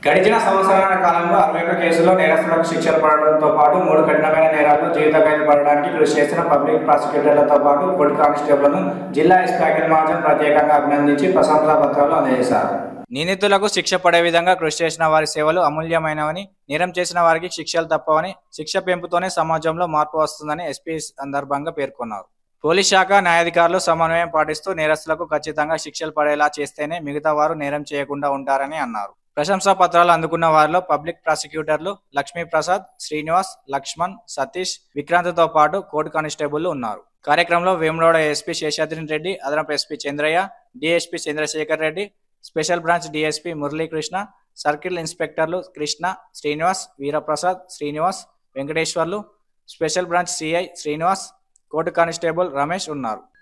గడిచిన సంవత్సరాల కాలంలో అరవై ఒక్క కేసుల్లో నేరస్తులకు శిక్షలు పడడంతో పాటు మూడు కఠినమైన నేరాల్లో జీవిత ఖైదు పడడానికి కృషి చేసిన పబ్లిక్ ప్రాసిక్యూటర్లతో పాటు కోర్టు కానిస్టేబుల్ను జిల్లా ఎస్పీ అఖిల్ మహాజన్ ప్రత్యేకంగా అభినందించి ప్రశంసా పత్రాలు అందజేశారు నిందితులకు శిక్ష పడే విధంగా కృషి చేసిన వారి సేవలు అమూల్యమైనవని నేరం చేసిన వారికి శిక్షలు తప్పవని శిక్ష పెంపుతోనే సమాజంలో మార్పు వస్తుందని ఎస్పీ సందర్భంగా పేర్కొన్నారు పోలీస్ శాఖ న్యాయాధికారులు సమన్వయం పాటిస్తూ నేరస్తులకు ఖచ్చితంగా శిక్షలు పడేలా చేస్తేనే మిగతా వారు నేరం చేయకుండా ఉంటారని అన్నారు ప్రశంసా పత్రాలు అందుకున్న వారిలో పబ్లిక్ ప్రాసిక్యూటర్లు లక్ష్మీ ప్రసాద్ శ్రీనివాస్ లక్ష్మణ్ సతీష్ విక్రాంత్తో పాటు కోర్టు కానిస్టేబుల్ ఉన్నారు కార్యక్రమంలో వేములవాడ ఎస్పీ శేషాద్రి రెడ్డి అదనపు SP Chandraiah DSP Chandrasekhar Reddy special branch DSP Muralikrishna circle ఇన్స్పెక్టర్లు Krishna Srinivas Veeraprasad Srinivas Venkateswarlu special branch CI Srinivas court constable Ramesh ఉన్నారు